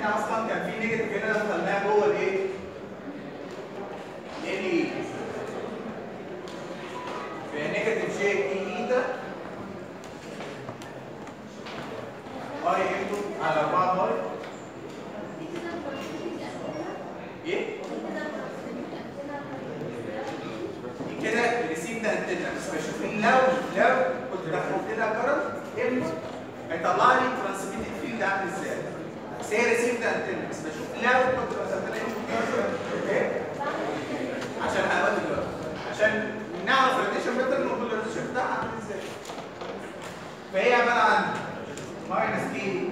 احنا اصلا كان في نيجاتيف هنا دخلناه جوه الايه؟ ال اي في نيجاتيف جي اي ايتا باي انتو على 4 باي ايه؟ كده الريسيف ده انتنا بس بشوف إن لو لو كنت دخلت لها كرنت انبوت هيطلع لي ترانسميتد فيلد عامل ازاي بس هي ريسيف ده انتنا بس بشوف لو كنت دخلت لها انبوت اوكي عشان هقول دلوقتي عشان نعرف الريليشن باترن ونقول الريليشن بتاعها عامل ازاي فهي عباره عن ماينس كي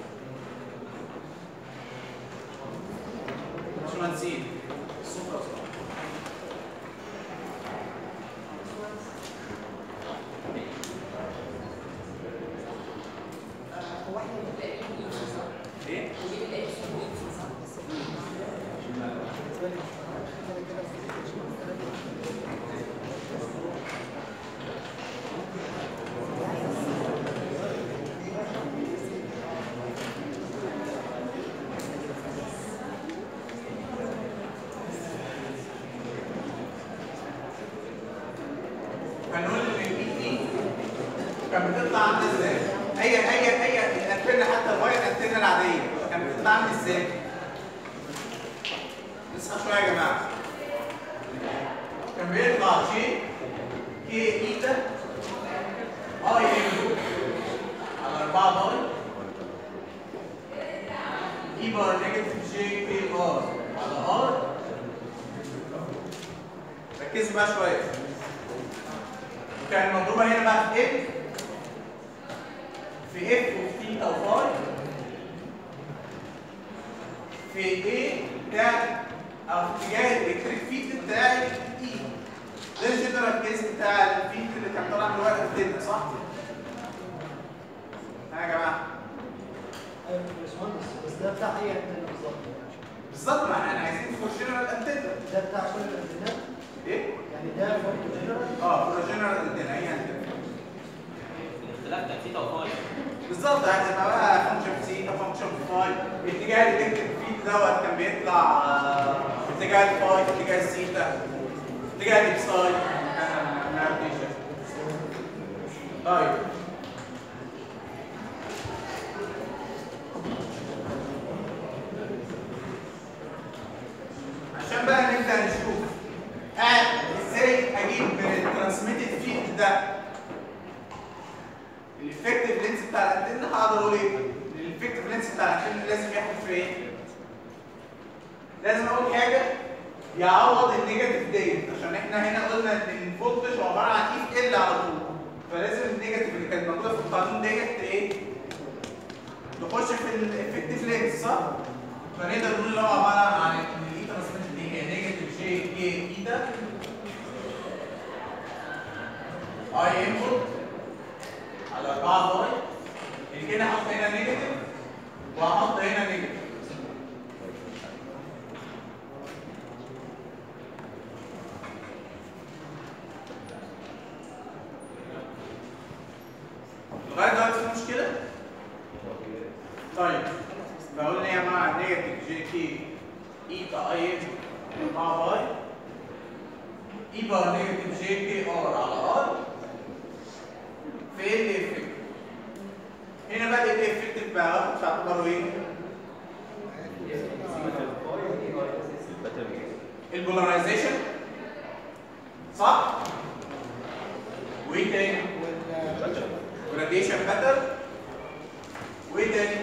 باشمهندسين الصوت اصلا هو احنا بنبقى ايه صح؟ ايه؟ ونجيب الاكس والويكس صح؟ هنقول ان البي دي كانت بتطلع عامله ازاي؟ اي اي اي الانتنه حتى الواير الانتنه العاديه كانت بتطلع عامله ازاي؟ اصحى شويه يا جماعه كان بيطلع شيء كي ايتا اي ام على 4 باي اي بار نيجاتيف جي كي ار على ار ركزوا بقى شويه كان مضروبه هنا بقى في اف في اف وفي تيتا وفاي في ايه بتاع او في اتجاه الالكتريك فيلد بتاع اي ده الجنرال كيس بتاع الفيلد اللي كان طالع من ورقه الدنيا صح؟ ها يا جماعه ايوه يا باشمهندس بس ده بتاع اي انتنه بالظبط بالظبط ما احنا عايزين نخش لنا الانتنه ده بتاع كل الانتنات ايه؟ يعني ده برضه جنرال اه فور جنرال انتنه اي انتنه الاختلاف كان فيه توفاي بالظبط هتبقى بقى فانكشن في سيتا فانكشن في فاي اتجاه الالكتريك فيلد دوت كان بيطلع آه، في اتجاه الفاي في اتجاه السيتا في اتجاه الابساي طيب عشان بقى نبدا نشوف آه ازاي اجيب من الترانسميتد فيلد ده الافكتيف لينس بتاع الانتنه هقدر اقول ايه؟ الافكتيف لينس بتاع الانتنه لازم ياخد في ايه؟ لازم اول حاجه يعوض النيجاتيف ديت عشان احنا هنا قلنا ان الفولتج هو عباره عن اي في ال على طول فلازم النيجاتيف اللي كانت موجوده في القانون ديت ايه؟ تخش في الافكتيف لينس صح؟ فنقدر نقول اللي هو عباره عن ان الاي ترانسميشن دي هي نيجاتيف جي كي ايتا اي انبوت على 4 باي اللي كده هحط هنا نيجاتيف وهحط هنا نيجاتيف لغايه دلوقتي في مشكله؟ طيب فقلنا يا جماعه نيجاتيف جي كي ايتا اي ام 4 باي اي بار نيجاتيف جي كي ار على ار في ايه الافكت هنا بقى الافكت بقى واخد في اعتباره ايه البولاريزيشن صح وايه تاني والراديشن باتر وايه تاني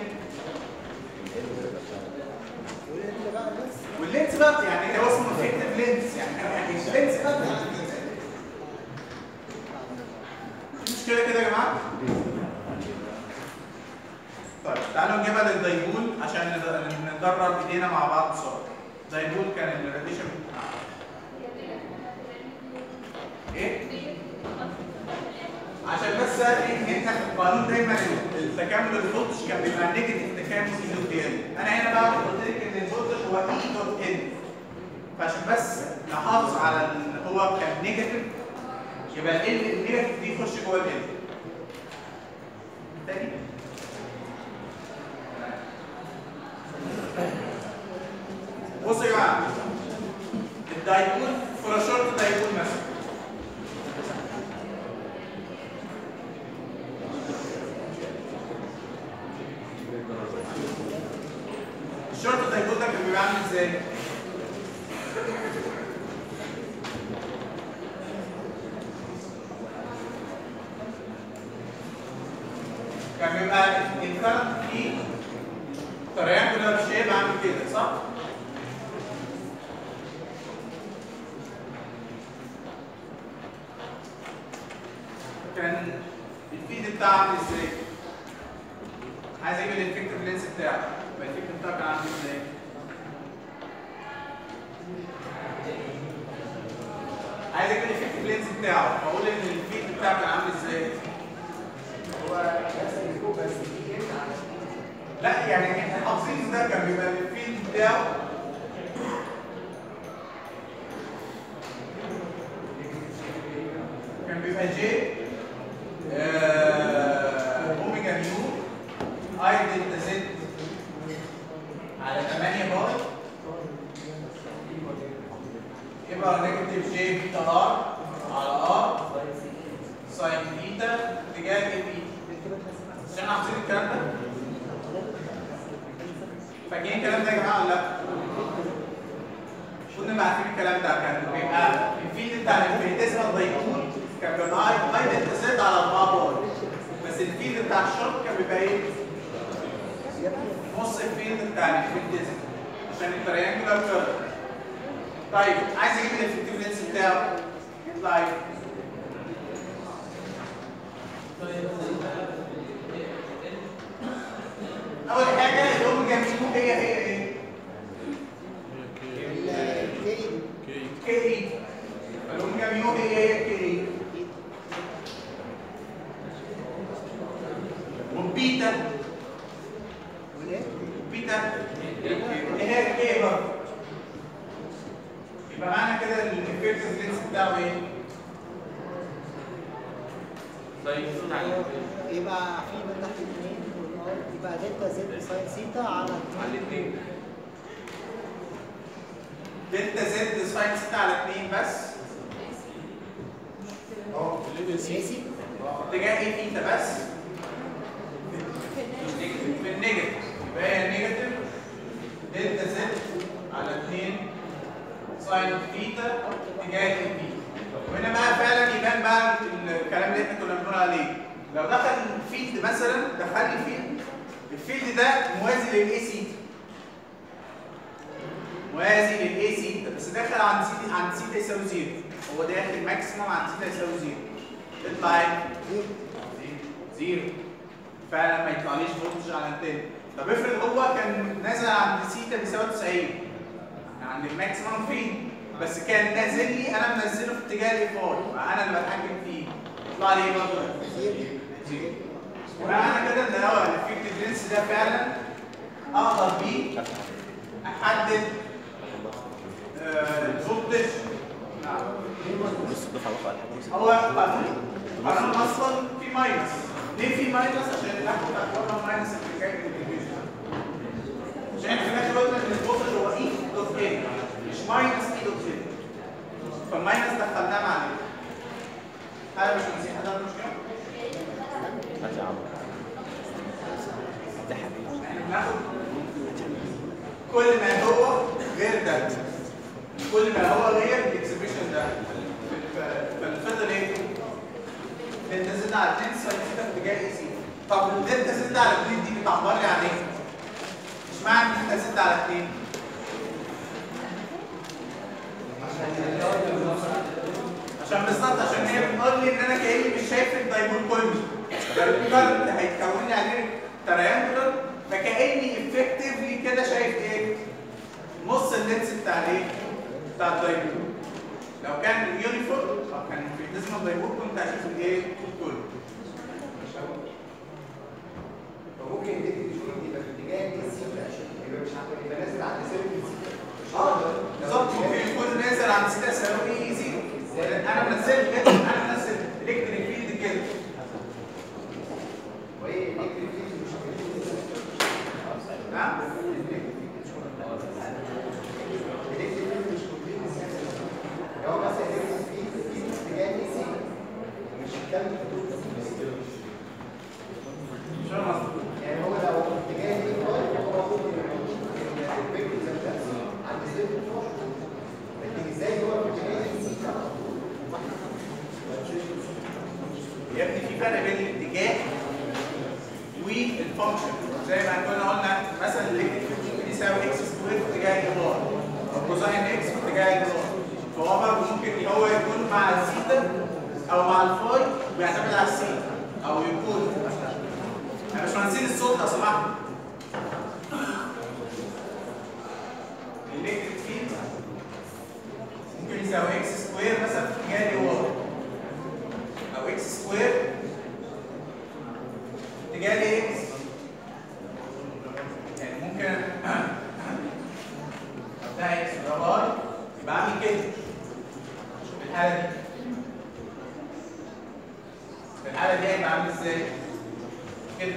واللينس بقى يعني هو اسمه افكتيف لينس يعني اللينس بقى في مشكله كده يا جماعه طيب تعالوا نجيبها للدايبول عشان ند- ندرب ايدينا مع بعض بسرعه دايبول كان الراديشن ايه عشان بس ايه انت في القانون دايما التكامل الفولتج كان بيبقى نيجاتيف تكامل اي دوت ان انا هنا بقى قلت لك ان الفولتج هو اي دوت ان فعشان بس نحافظ على ان هو كان نيجاتيف يبقى ال النيجاتيف دي يخش جوه ال تاني دايبول فور ا شورت دايبول مثلا الشورت دايبول ده كان بيبقى عامل ازاي؟ كان بيبقى الكارت فيه تريانجولار شيب عامل كده صح؟ كان الفيد بتاعه عامل ازاي؟ عايز اجيب الافكتيف لينس بتاعه يبقى الافكتيف بتاعه كان عامل ازاي؟ عايز اجيب الافكتيف لينس بتاعه فاقول ان الفيد بتاعه كان عامل ازاي؟ هو نفس الفوق بس في جيم على لا يعني احنا حافظين ده كان بيبقى الفيد بتاعه كان بيبقى جي آه، اوميجا نيو اي دلتا زد على 8 بار يبقى نيجاتيف جي بيتا ار على ار ساين بيتا اتجاه اي بي عشان عارفين الكلام ده فاكرين الكلام ده يا جماعه ولا لا؟ كنا ما عارفين الكلام ده كان بيبقى الفيد بتاع الانفينيتيزمال دايكول كان بيبقى اي اي دلتا زد على 4 بار بس الفيد بتاع الشورت كان بيبقى ايه؟ نص الفيد بتاع الانفينيتيزمال عشان التريانجولار كيرف طيب عايز اجيب الافكتيف لينس بتاعه يطلع ايه؟ اول حاجه الاوميجا ميو هي هي ايه؟ كي اي الاوميجا ميو هي هي كي اي والبيتا بيتا ايه هي كي برضه يبقى معنى كده ان الافكتيف لينس بتاعه ايه؟ طيب صوت على يبقى في من تحت الاثنين والار يبقى دلتا زد ساين سيتا على على الاثنين دلتا زد ساين 6 على 2 بس اهو ايسي اتجاه ايه ثيتا بس في النيجاتيف يبقى هي نيجاتيف دلتا زد على 2 ساين ثيتا اتجاه ايه بي وهنا بقى فعلا يبان بقى الكلام اللي احنا كنا بنقول عليه لو دخل فيلد مثلا دخل لي فيلد الفيلد ده موازي للاي سي موازي للاي سي بس داخل عند سي عند سيتا يساوي زيرو هو داخل ماكسيموم عند سيتا يساوي زيرو يطلع ايه؟ زيرو فعلا ما يطلعليش فولتج على التاني طب افرض هو كان نازل عند سيتا بيساوي 90 يعني عند الماكسيموم فين بس كان نازل لي انا منزله في اتجاه الاي فاي انا اللي بتحكم فيه يطلع لي ايه برضه؟ زيرو معنى كده ان هو الافكتيف لينس ده فعلا اقدر بيه احدد آه، الفولتج نعم هو قانون قانون اصلا في ماينس ليه في ماينس عشان الاخر بتاع القانون ماينس اللي جاي من الديفيجن عشان احنا في الاخر قلنا ان الفولتج هو اي دوت اي مش ماينس اي دوت اي فالماينس دخلناه مع الايه هذا مش نسيت هذا المشكله احنا بناخد كل ما هو غير ده كل ما هو غير الاكسبريشن ده فالفضل ايه؟ دلتا زد على 2 ساين ثيتا في اتجاه اي سي طب الدلتا زد على 2 دي بتعبر لي عن ايه؟ اشمعنى دلتا زد على 2؟ عشان بالظبط عشان هي بتقول لي ان انا كاني مش شايف الدايبول كله الكارت هيتكون لي عليه تريانجولر فكاني افكتفلي كده شايف ايه؟ نص اللينس بتاع الايه؟ بتاع الدايبول لو كان يونيفورم او كان في ديزمال دايبول كنت هشوف الايه؟ كله فممكن تدي شويه يبقى في اتجاه الاي سي يبقى مش عارف يبقى نازل على سيرفيس اه بالظبط ممكن يكون نازل عند 6 يساوي ايه زيرو انا منزل كده انا منزل الكتريك فيلد كده وايه الكتريك فيلد مش نعم الكتريك فيلد مش كومبليت او مع الفاي بيعتمد على السي او يكون انا مش هنسيب الصوت لو سمحت الالكتريك فيلد ممكن يساوي اكس سكوير مثلا في اتجاه دي واي او اكس سكوير اتجاه دي اكس يعني ممكن ده اكس وده واي يبقى اعمل كده في الحاله دي في الحاله دي هيبقى عامل ازاي؟ كده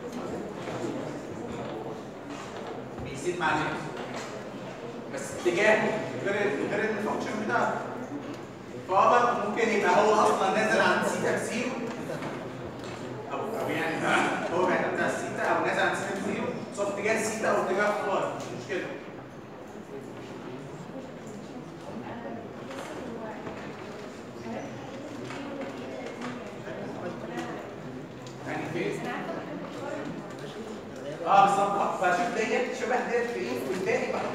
بيزيد مع الاكس بس اتجاهه غير غير الفانكشن بتاعته فهو برضه ممكن يبقى هو اصلا نازل عن سيتا بزيرو او او يعني هو بيعتمد على السيتا او نازل عن سيتا بزيرو بس هو في اتجاه السيتا او اتجاه الفاي مش مشكله يعني فين؟ اه بالظبط فشوف ديت شبه ديت في ايه والباقي بقى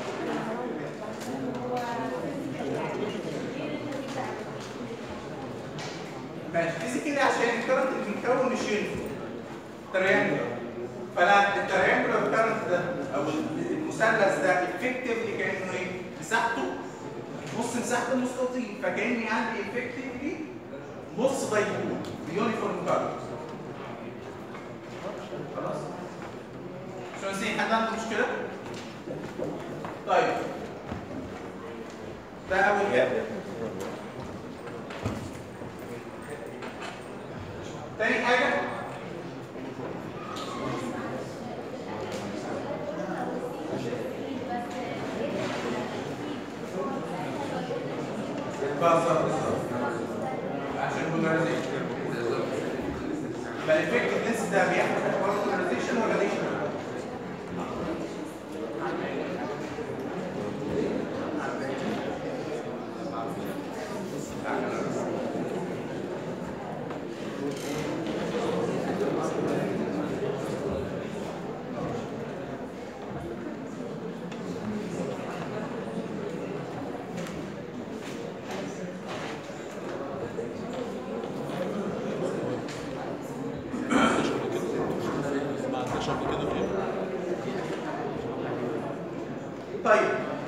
ماشي فيزيكالي عشان الكرنت اللي بيتكون نشيله تريانجلر فانا التريانجلر كرنت ده او المثلث ده افكتفلي كانه ايه؟ مساحته نص مساحه المستطيل فكاني عندي افكتفلي نص دايبول بيونيفورم كارنت خلاص شو نسي حد عنده مشكله؟ طيب ده اول حاجه تاني حاجة بالظبط بالظبط عشان بولاريزيشن يبقى الافكت الدنس ده بياخد حوار بولاريزيشن ولا ليش؟ طيب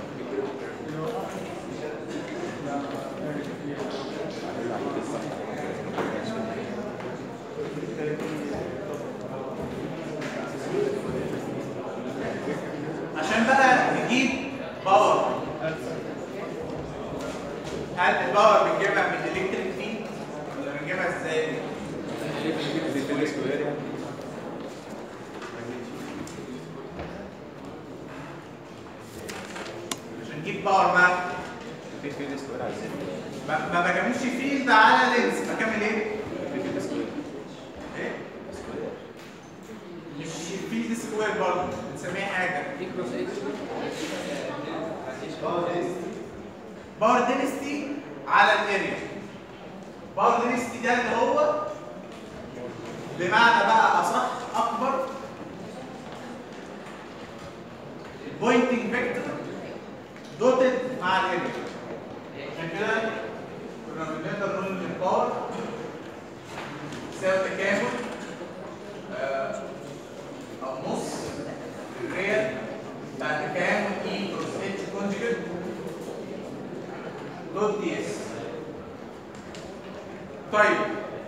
عشان بقى نجيب باور هل الباور بنجيبها من الالكتريك فيلد ولا بنجيبها ازاي؟ عشان نجيب باور ما ما ما بكملش فيلد على لينس بكمل ايه؟ ايه؟ مش فيلد سكوير برضه بنسميها حاجه باور دينستي على الاريا باور دينستي ده اللي هو بمعنى بقى اصح اكبر البوينتنج فيكتور دوتد مع الاريا عشان كده كنا بنقدر نقول ان الباور يساوي تكامل آه، او نص الريال بتاع تكامل اي بلس اتش كونجكت دوت دي اس طيب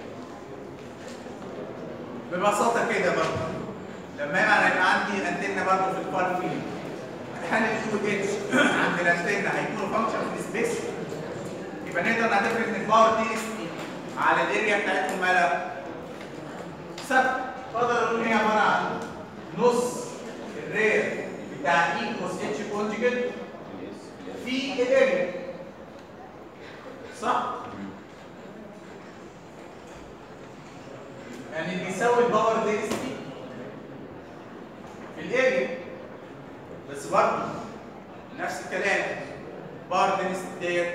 ببساطه كده برضه لما يبقى يبقى عندي انتنه برضه في الفار فيلد هل اليو اتش عند الانتنه هيكونوا فانكشن في السبيس يبقى نقدر نعتبر ان الباور دي اس على الاريا بتاعتهم مالها ثابت اقدر اقول ان هي عباره عن نص الرير بتاع اي بلس اتش كونجكت في الاريا صح؟ يعني بيساوي الباور دينستي في الاريا بس برضه نفس الكلام باور دينستي ديت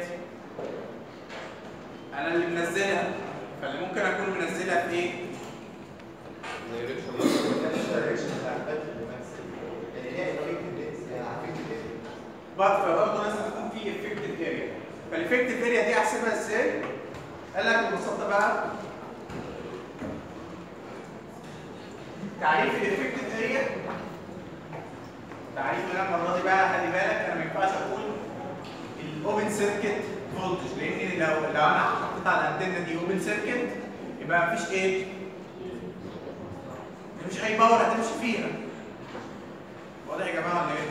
انا اللي منزلها فاللي ممكن اكون منزلها في ايه؟ برضه فبرضه لازم يكون في افكتيف اريا فالافكتيف اريا دي احسبها ازاي؟ قال لك ببساطه بقى تعريف الافكتيف اريا تعريف انا المره دي بقى خلي بالك انا ما ينفعش اقول الاوبن سيركت فولتج لان لو لو انا حطيت على الانتنه دي اوبن سيركت يبقى مفيش ايه؟ مفيش اي باور هتمشي فيها واضح يا جماعه ولا ايه؟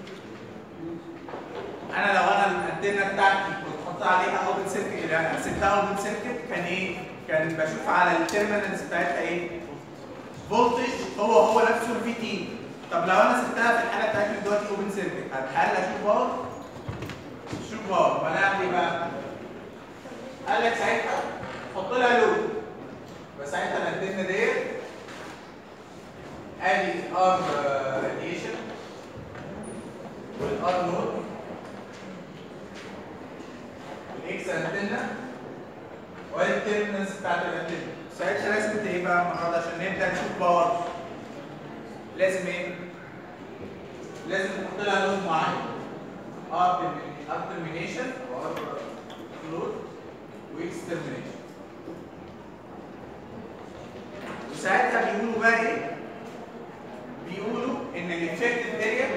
انا لو انا الانتنه بتاعتي كنت حاطط عليها اوبن سيركت يعني سبتها اوبن سيركت كان ايه؟ كان بشوف على التيرمينالز بتاعتها ايه؟ فولتج هو هو نفسه الفي تي طب لو انا سبتها في الحاله بتاعتي دلوقتي اوبن سيركت هل اشوف باور؟ شوف باور فنعمل ايه بقى؟ قال لك ساعتها حط لها لود فساعتها الانتنه ديت ادي ار راديشن والار نود والاكس انتنه وادي التيرمينالز بتاعت الانتنه ساعتها لازم ايه بقى المره دي عشان نبدا نشوف باور لازم ايه؟ لازم نحط لها لود معين ار ترمينيشن او ار لود واكسترمينيشن وساعتها بيقولوا بقى ايه؟ بيقولوا ان الافكتيف اريا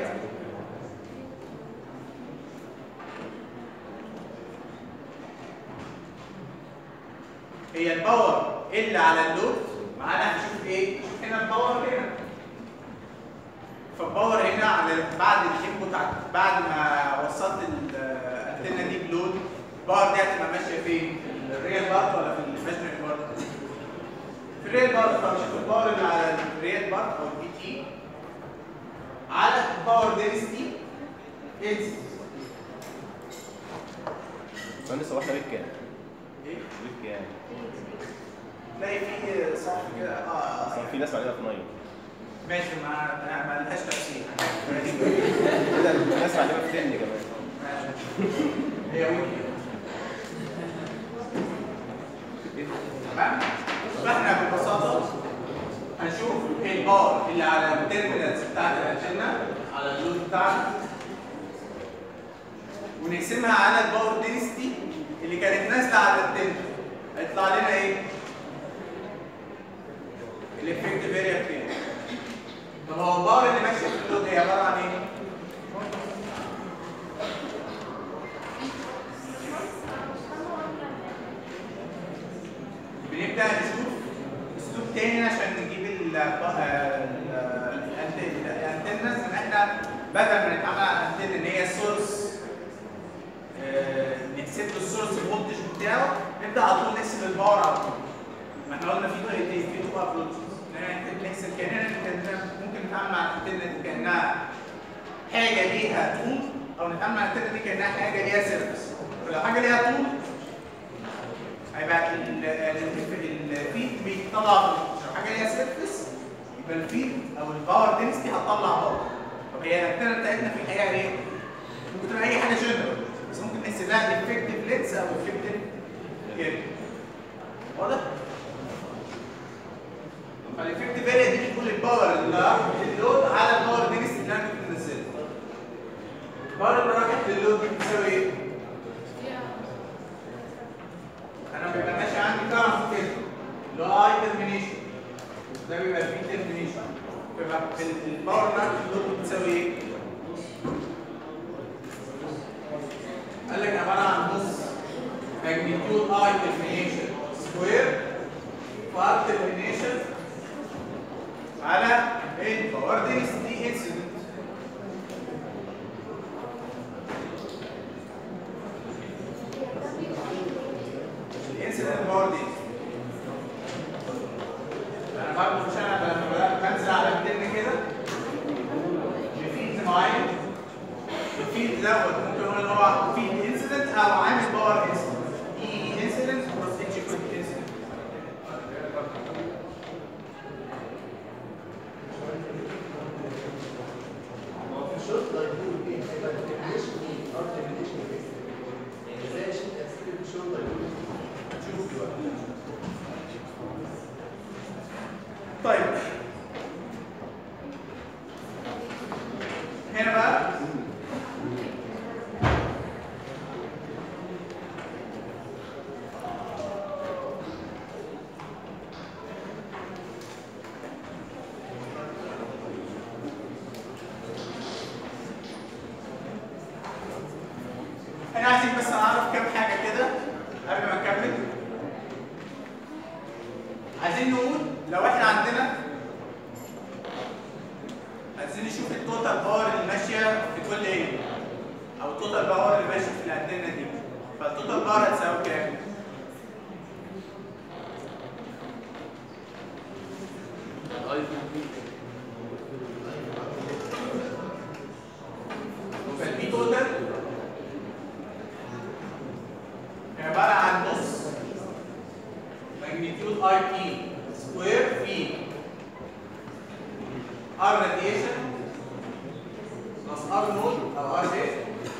هي الباور اللي على اللود معانا هنشوف ايه؟ شوف هنا الباور هنا فالباور هنا على بعد الانبوت بعد ما وصلت الانتنه دي بلود الباور دي هتبقى ماشيه فين؟ في الريال بارت ولا في الايماجنري بارت؟ في الريال بارت فبشوف الباور اللي على الريال بارت او البي تي على الباور دينستي انس مهندس هو احنا بيت كام؟ ايه؟ بيت كام؟ تلاقي في صف كده اه اصلا في ناس علينا في نايم ماشي ما ما لهاش تفسير كده الناس علينا في تاني كمان هي ويكي تمام فاحنا ببساطه هنشوف البار اللي على التيرمينالز بتاعت الانتنه على اللود بتاعنا ونقسمها على الباور دينستي اللي كانت نازله على الانتنه هيطلع لنا ايه؟ الافكتيف اريا بتاعي طب هو الباور اللي ماشيه في اللود هي عباره عن ايه؟ بنبدا نشوف اسلوب تاني عشان نجيب ال الانتنز ان احنا بدل ما نتعامل على الانتن ان هي السورس نحسب له السورس فولتج بتاعه نبدا على طول نحسب الباور على طول ما احنا قلنا في طريقتين في تو ابروتشز نحسب كاننا كاننا ممكن نتعامل مع الانتن دي كانها حاجه ليها طول او نتعامل مع الانتن دي كانها حاجه ليها سيرفس فلو حاجه ليها طول هيبقى الفيد بيطلع لو حاجه ليها سيرفس يبقى الفيد او الباور دنسيتي هتطلع باور طب هي الانتنه بتاعتنا في الحقيقه ايه؟ ممكن تبقى اي حاجه جنرال بس ممكن نحسب لها افكتيف لينس او افكتيف كده واضح؟ فالافكتيف اريا دي بتقول الباور اللي راحت للود على الباور دنسيتي اللي انا كنت منزلها الباور اللي راحت للود دي بتساوي ايه؟ انا بيبقى ماشي عندي كارنت كده اللي هو اي ترمينيشن ده بيبقى فيه ترمينيشن بيبقى الباور بتاعت اللود بتساوي ايه؟ قال لك عباره عن نص ماجنتيود اي ترمينيشن سكوير فار ترمينيشن على الباور دي انسيدنت الانسيدنت باور دي انا برضه مش انا لما بدات بنزل على الدن كده بفيد معين الفيد دوت ممكن نقول ان هو فيد انسيدنت او عامل باور انسيدنت اي انسيدنت بلس اتش كود انسيدنت الشرط ده يكون ايه؟ هيبقى الترمينيشن ايه؟ ار ترمينيشن ايه؟ يعني ازاي اشيل تاثير الشرط ده يكون شوف دلوقتي طيب هنا بقى احنا عايزين بس نعرف كام حاجه كده قبل ما نكمل عايزين نقول لو احنا عندنا عايزين نشوف التوتال باور اللي ماشيه في كل ايه او التوتال باور اللي ماشي في الانتنه دي فالتوتال باور هتساوي كام؟ فالبي توتال هي عباره عن نص ماجنتيود اي بي سكوير في ار راديشن بلس ار نود او ار بيت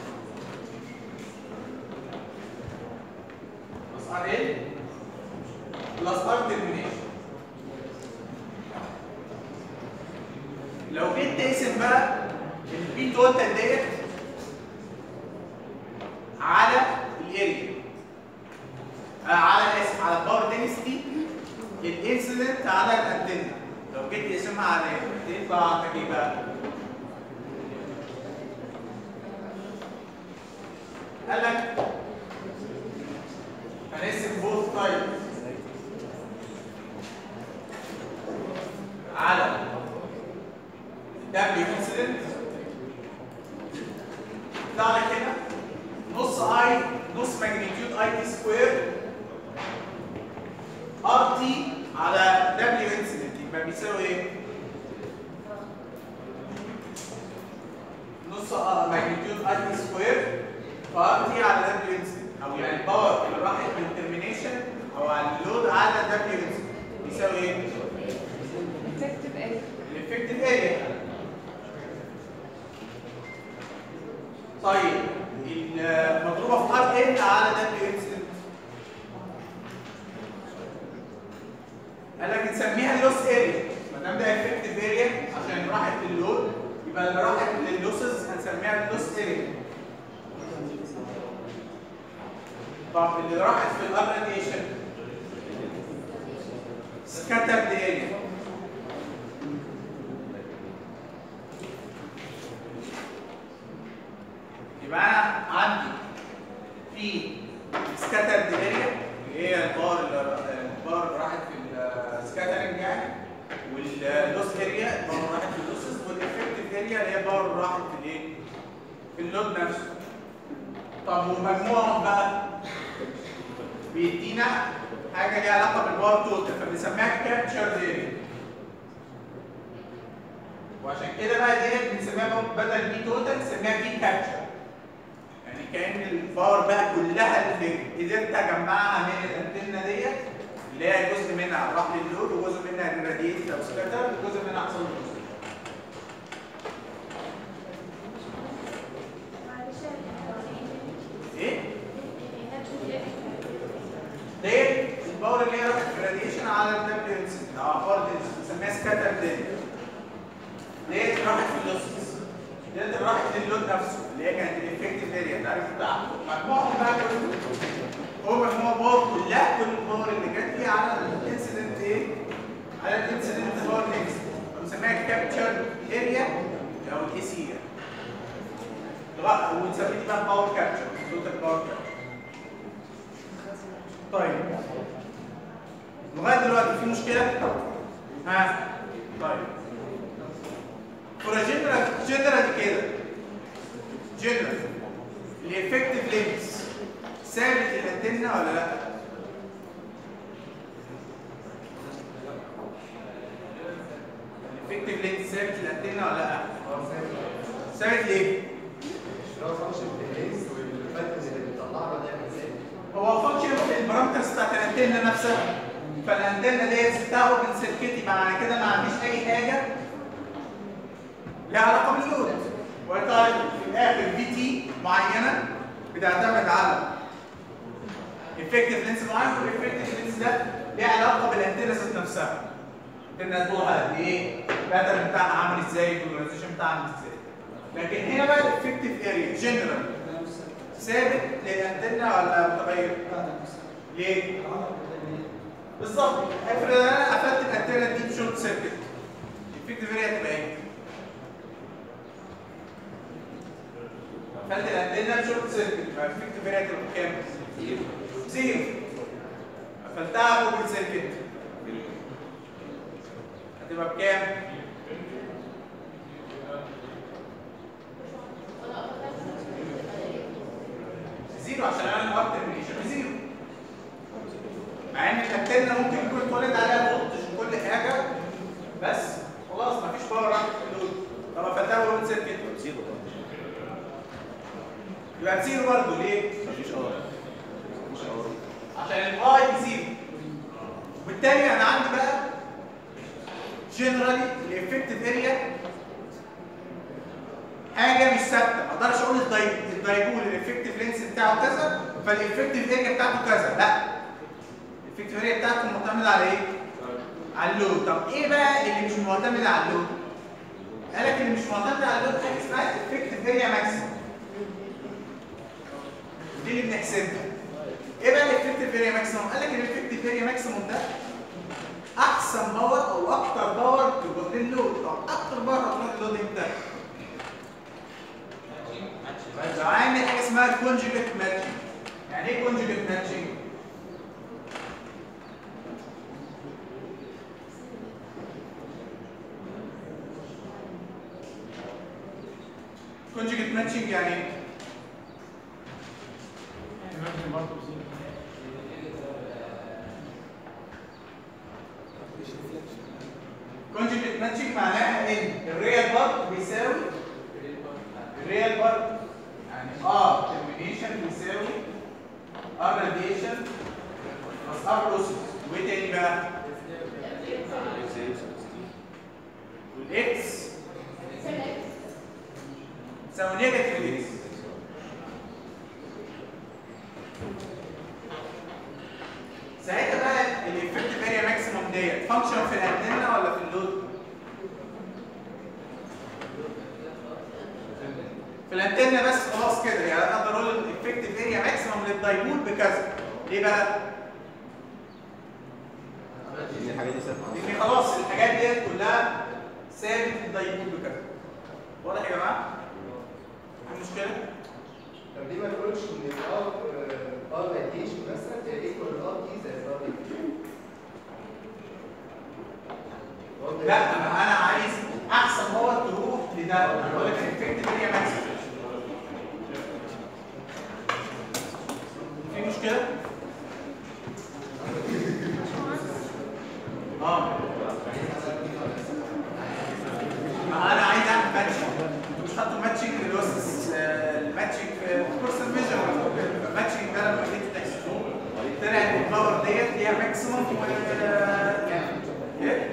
بلس ار ال بلس ار ترمينيشن لو جيت تقسم بقى البي توتال ديت على الاريا آه على اسف على الباور دينستي الانسيدنت على الانتنه لو جيت تقسمها على ايه يطلع عندك ايه بقى؟ قال لك هنقسم بوث تايب على دبليو انسيدنت يطلع لك هنا نص اي نص ماجنتيود اي تي سكوير ار تي على دبليو انسيدنت يبقى بيساوي ايه؟ نص ماجنتيود اي تي سكوير فار تي على دبليو انسيدنت او يعني الباور اللي راحت من الترمينيشن او على اللود على دبليو انسيدنت بيساوي ايه؟ effective area الافكتيف اريا طيب المضروبه في ار ان على دبليو انسيدنت قال لك نسميها اللوس اريا ما دام ده افكتيف اريا عشان راحت للود يبقى اللي راحت لللوسز هنسميها اللوس اريا طب اللي راحت في الار راديشن سكاترد اريا يبقى انا عندي في سكاترد اريا اللي هي البار البار راحت في السكاترنج يعني واللوس اريا البار راحت في اللوسز والافكتيف اريا اللي هي البار راحت في الايه؟ في اللود نفسه. طب ومجموعهم بقى بيدينا حاجه ليها علاقه بالبار توتال فبنسميها كابتشر اريا. وعشان كده بقى ديت بنسميها بدل بي توتال نسميها بي كابتشر. يعني كان الباور بقى كلها اللي قدرت اجمعها من الانتنه ديت اللي هي جزء منها راح لللود وجزء منها راديت او سكاتر وجزء منها حصل له جزء. ايه؟ ديت الباور اللي هي راحت في الراديشن على الدبليو انسنت اه باور بنسميها سكاتر ديت. ديت راحت في اللوسز. ديت اللي راحت لللود نفسه اللي هي كانت الافكتيف اريا انت عارف بتاعها مجموعهم بقى كله هو مجموع باور كلها كل الباور اللي جت لي على الانسيدنت ايه؟ على الانسيدنت باور نيكست بنسميها كابتشر اريا او الاي سي ونسميه دي بقى باور كابتشر توتال باور كابتشر طيب لغايه دلوقتي في مشكله؟ ها طيب فور جنرال جنرال كده جنرال الافكتيف لينكس ثابت الانتنه ولا لا؟ الافكتيف لينكس ثابت الانتنه ولا لا؟ ثابت ليه؟ هو فانكشن في اللينس والفاتنز اللي بتطلعها دايما ثابت هو فانكشن البارامترز بتاعت الانتنه نفسها فالانتنه ديت بتاخد من سلكتي معنى كده ما عنديش اي حاجه لها علاقه باللود وطيب في الاخر في تي معينه بتعتمد على افكتيف لينس معين والافكتيف لينس ده ليه علاقه بالانتنه ذات نفسها الانتنه طولها قد ايه الباترن بتاعها عامل ازاي البولاريزيشن بتاعها عامل ازاي لكن هنا بقى الافكتيف اريا جنرال ثابت للانتنه ولا متغير؟ ليه؟ بالظبط افرض انا قفلت الانتنه دي بشورت سيركت الافكتيف اريا هتبقى ايه؟ قفلت الانتنه شورت سيركت يبقى الافكتيف اريا تبقى بكام؟ زيرو قفلتها اوبن سيركت هتبقى بكام؟ زيرو عشان اعمل اب ترمينيشن بزيرو مع ان الانتنه ممكن يكون اتولد عليها فولتج وكل حاجه بس خلاص مفيش باور راح في اللود طب قفلتها اوبن سيركت زيرو يبقى بزيرو برضه ليه؟ مفيش ار مفيش ار عشان الاي بزيرو وبالتالي انا عندي بقى جنرالي الافكتيف اريا حاجه مش ثابته ما اقدرش اقول الداي- الدايبول الافكتيف لينس بتاعه كذا فالافكتيف اريا بتاعته كذا لا الافكتيف اريا بتاعته معتمده على ايه؟ على اللود طب ايه بقى اللي مش معتمد على اللود؟ قال لك اللي مش معتمد على اللود حاجه اسمها افكتيف اريا ماكسيمم دي اللي بنحسبها ايه بقى الافكتيف اريا ماكسيموم؟ قال لك الافكتيف اريا ماكسيموم ده احسن باور او اكتر باور تروح للود طب اكتر باور هتروح للود امتى؟ لو عامل حاجه اسمها كونجوجيت ماتشنج يعني ايه كونجوجيت ماتشنج؟ كونجوجيت ماتشنج يعني ايه؟ كونجوجيت ماتشنج معناها ان الريال بارت بيساوي الريال بارت يعني ار ترمينيشن بيساوي ار راديشن بلس ار بروسيس وايه تاني بقى؟ والاكس تساوي نيجاتيف اكس ساعتها بقى الافكتيف اريا ماكسيموم ديت فانكشن في الانتنه ولا في اللود؟ في الانتنه بس خلاص كده يعني اقدر اقول الافكتيف اريا ماكسيموم للدايبول بكذا ليه بقى؟ ان الحاجات دي ثابته لان خلاص الحاجات ديت كلها ثابت الدايبول بكذا واضح يا جماعه؟ في مشكله؟ طب ليه ما نقولش ان الار ار راديشن مثلا ايكوال الار دي زي الار دي لا انا انا عايز احسن باور تروح لده انا بقول لك الافكتيف اريا ماكسيموم في مشكله؟ اه ما انا عايز اعمل ماتشنج مش حاطط ماتشنج اللي هو س- آه، الماتشنج في كورس الميجرمنت الماتشنج ده لما جيت تحسبه طلع ان الباور ديت هي ماكسيموم و ايه؟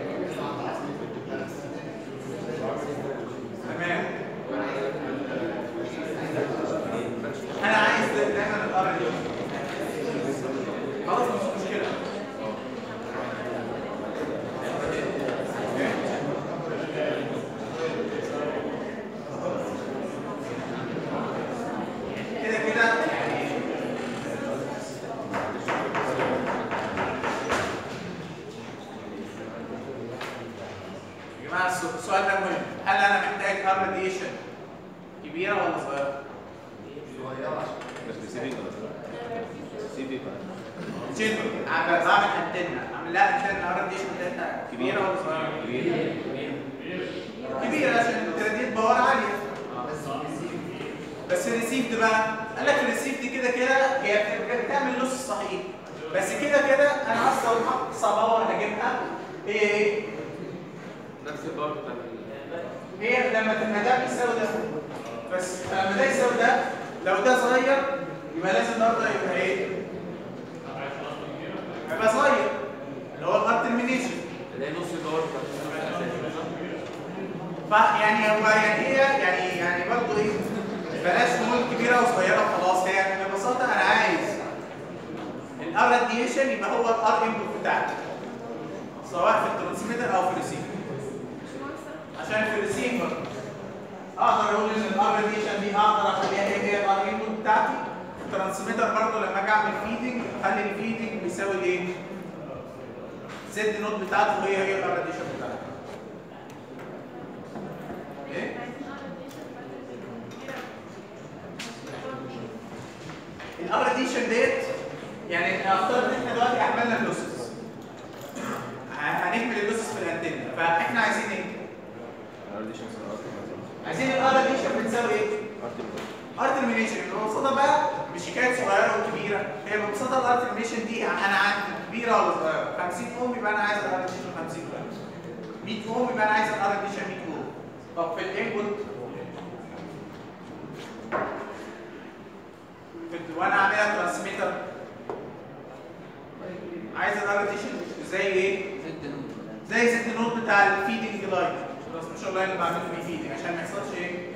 تمام انا عايز دايما الار دي خلاص مش مشكله كده كده يعني يا جماعه الس- السؤال ده مهم هل انا محتاج ار راديشن كبيره ولا صغيره؟ بس سي في سي في جنرال عم- بعمل انتنه اعمل لها انتنه ار راديشن بتاعتها كبيره ولا صغيره؟ كبير كبيره عشان الترديد باور عاليه بس الريسيفد بقى قال لك الريسيفد كده كده هي بت- بتعمل نص صحيح بس كده كده انا اصلا اقصى باور هجيبها هي ايه؟ نفس الباور بتاع هي لما تبقى ده بيساوي ده بس لما ده يساوي ده لو ده صغير يبقى لازم برضه يبقى ايه؟ يبقى صغير اللي هو الار ترمينيشن اللي هي نص الباور بتاع الاساسي صح؟ فيعني هو يعني هي يعني يعني برضه ايه بلاش نقول كبيره وصغيره وخلاص هي يعني ببساطه انا عايز الار راديشن يبقى هو الار انبوت بتاعتي سواء في الترانسميتر او في الريسيفر عشان في الريسيفر اقدر اقول ان الار راديشن دي اقدر اخليها ايه هي الار انبوت بتاعتي في الترانسميتر برضه لما اجي اعمل فيدنج اخلي الفيدنج بيساوي الايه؟ زد نوت بتاعته هي هي الار راديشن بتاعتي ايه؟ الاراديشن ديت يعني افترض ان احنا دلوقتي عملنا اللوسز هنكمل اللوسز في الانتنه فاحنا عايزين ايه؟ عايزين الاراديشن بتساوي ايه؟ ار ترمينيشن ببساطه بقى مش حكايه صغيره وكبيره هي ببساطه الار ترمينيشن دي انا عندي كبيره ولا صغيره 50 اوم يبقى انا عايز الار ترمينيشن 50 اوم 100 اوم يبقى انا عايز الار ترمينيشن 100 اوم طب في الانبوت في ال- وانا عاملها ترانسميتر عايز الار ترمينيشن زي ايه؟ زي زد النوت بتاع الفيدنج لاين بس مش اللاين اللي بعمله بيه فيدنج عشان ما يحصلش ايه؟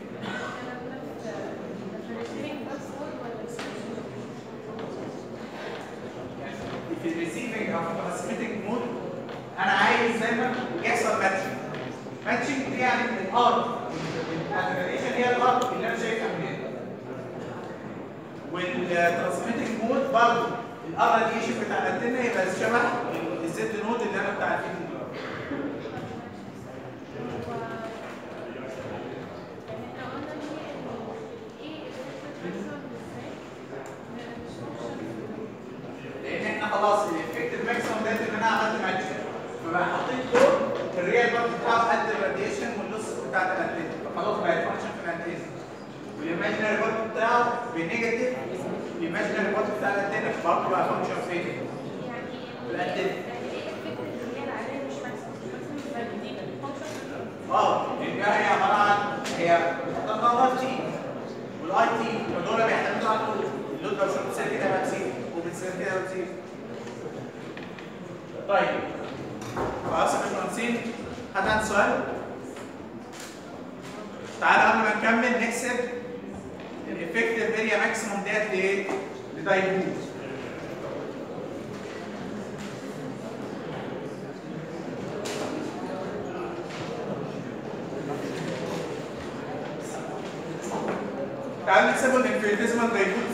في الريسيفنج او في الترانسميتنج مود انا عايز دايما يحصل ماتشنج ماتشنج دي يعني الار الريليشن هي الار اللي انا شايفها من هنا والترانسميتنج مود برضه الار راديشن بتاع الانتنه يبقى شبه الزد نود اللي انا بتاع الفيدنج لاين لان احنا خلاص الافكتيف ماكسيمم ده ان انا عملت ماتش فبقى حطيت دور الريال بارت بتاعه قد الراديشن واللوس بتاعت الانتنه فخلاص بقت فانكشن في الانتنه والايماجينري بارت بتاعه بنيجاتيف الايماجينري بارت بتاع الانتنه برضه بقى فانكشن فين؟ في الانتنه اه يبقى هي عباره عن هي بتطلع ار تي والاي تي ودول بيعتمدوا على اللود اللود لو شفت سير كده يبقى بزيرو وبتسير كده يبقى بزيرو طيب خلاص يا باشمهندسين حد عنده سؤال؟ تعالى قبل ما نكمل نحسب الافكتيف اريا ماكسيموم ديت لايه؟ لدايبوز تعالوا نحسبوا الانفينيتيزمال دايبول